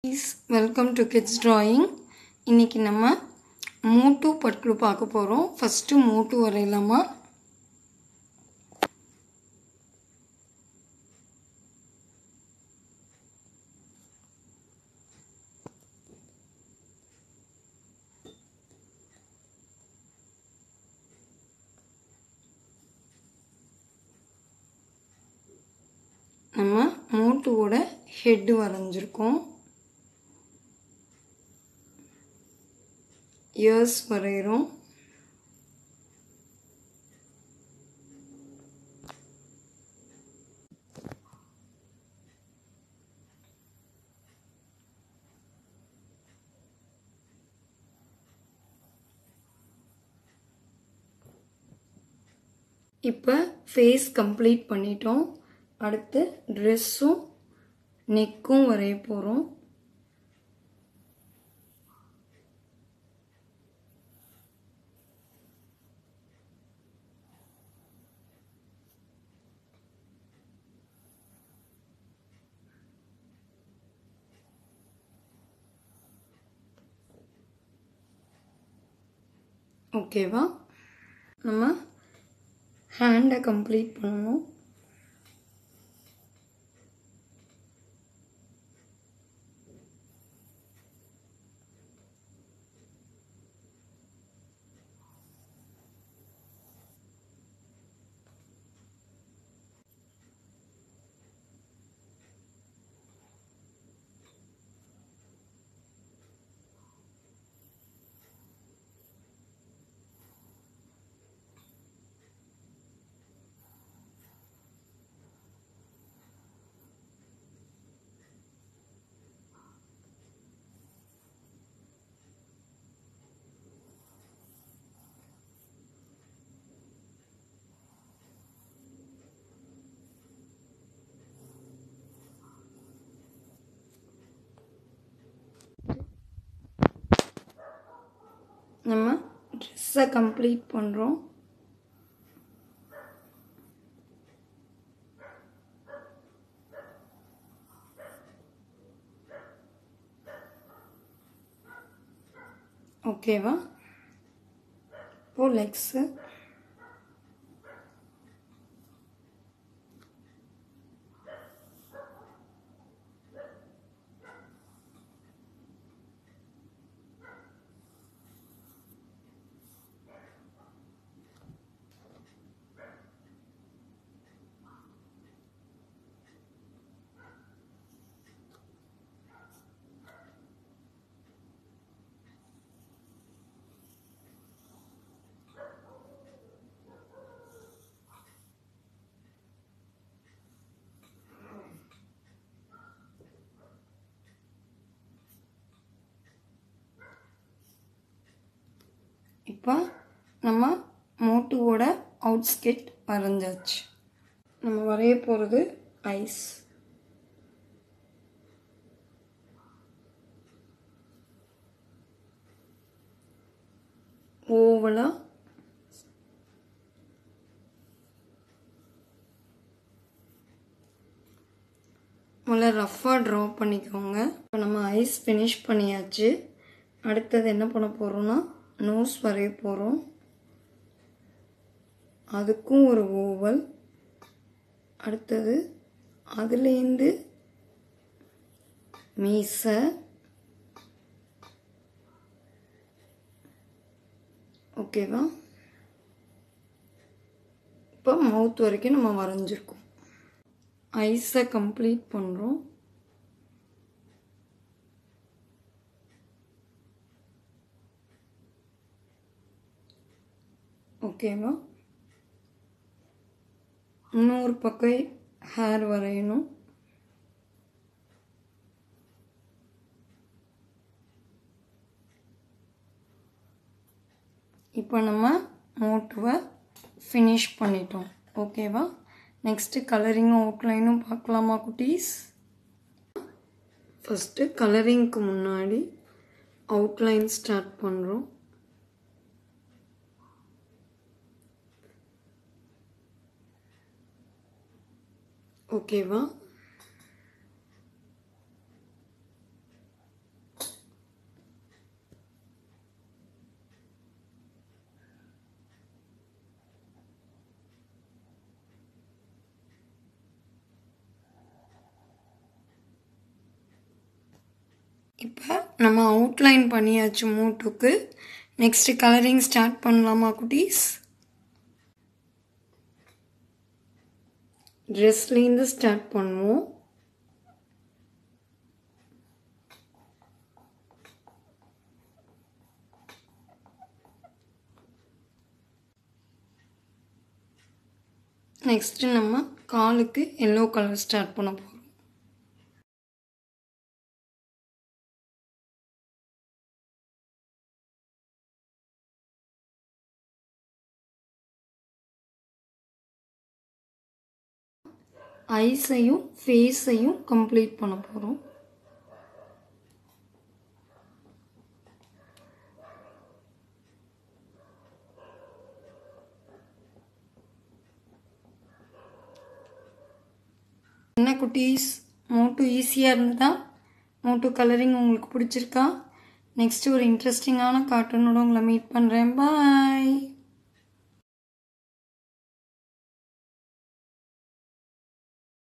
please welcome to kids drawing இன்றைக்கி நம்ம மூட்டு பட்லு பார்க்க போகிறோம் ஃபஸ்ட்டு மூட்டு வரையலாமா நம்ம மூட்டுவோட ஹெட்டு வரைஞ்சிருக்கோம் இயர்ஸ் வரைகிறோம் இப்போ ஃபேஸ் கம்ப்ளீட் பண்ணிட்டோம் அடுத்து ட்ரெஸ்ஸும் நெக்கும் வரைய போகிறோம் ஓகேவா நம்ம ஹேண்டை கம்ப்ளீட் பண்ணணும் நம்ம ட்ரெஸ்ஸை கம்ப்ளீட் பண்ணுறோம் ஓகேவா இப்போ லெக்ஸு இப்போ நம்ம மோட்டுவோட அவுட்ஸ்கெட் வரைஞ்சாச்சு நம்ம வரைய போகிறது ஐஸ் ஓவலாக முதல்ல ரஃப்பாக ட்ரா பண்ணிக்கோங்க இப்போ நம்ம ஐஸ் ஃபினிஷ் பண்ணியாச்சு அடுத்தது என்ன பண்ண போகிறோம்னா நோஸ் வரைய போகிறோம் அதுக்கும் ஒரு ஓவல் அடுத்தது அதுலேருந்து மீசை ஓகேவா இப்போ மவுத் வரைக்கும் நம்ம வரைஞ்சிருக்கோம் ஐஸை கம்ப்ளீட் பண்ணுறோம் ஓகேவா இன்னொரு பக்கம் ஹேர் வரையணும் இப்போ நம்ம மோட்டுவை ஃபினிஷ் பண்ணிட்டோம் ஓகேவா நெக்ஸ்ட்டு கலரிங்கும் அவுட்லைனும் பார்க்கலாமா குட்டீஸ் ஃபஸ்ட்டு கலரிங்க்கு முன்னாடி அவுட்லைன் ஸ்டார்ட் பண்ணுறோம் ஓகேவா இப்போ நம்ம அவுட்லைன் பண்ணியாச்சு மூட்டுக்கு நெக்ஸ்ட்டு கலரிங் ஸ்டார்ட் பண்ணலாமா குட்டீஸ் ட்ரெஸ்லேருந்து ஸ்டார்ட் பண்ணுவோம் நெக்ஸ்ட்டு நம்ம காலுக்கு எல்லோ கலர் ஸ்டார்ட் பண்ண போகிறோம் ஐஸையும் ஃபேஸையும் கம்ப்ளீட் பண்ண போகிறோம் என்ன குட்டீஸ் மோட்டு ஈஸியாக இருந்ததா மோட்டு கலரிங் உங்களுக்கு பிடிச்சிருக்கா நெக்ஸ்ட்டு ஒரு இன்ட்ரெஸ்டிங்கான கார்ட்டூனோட உங்களை மீட் பண்ணுறேன் பாய்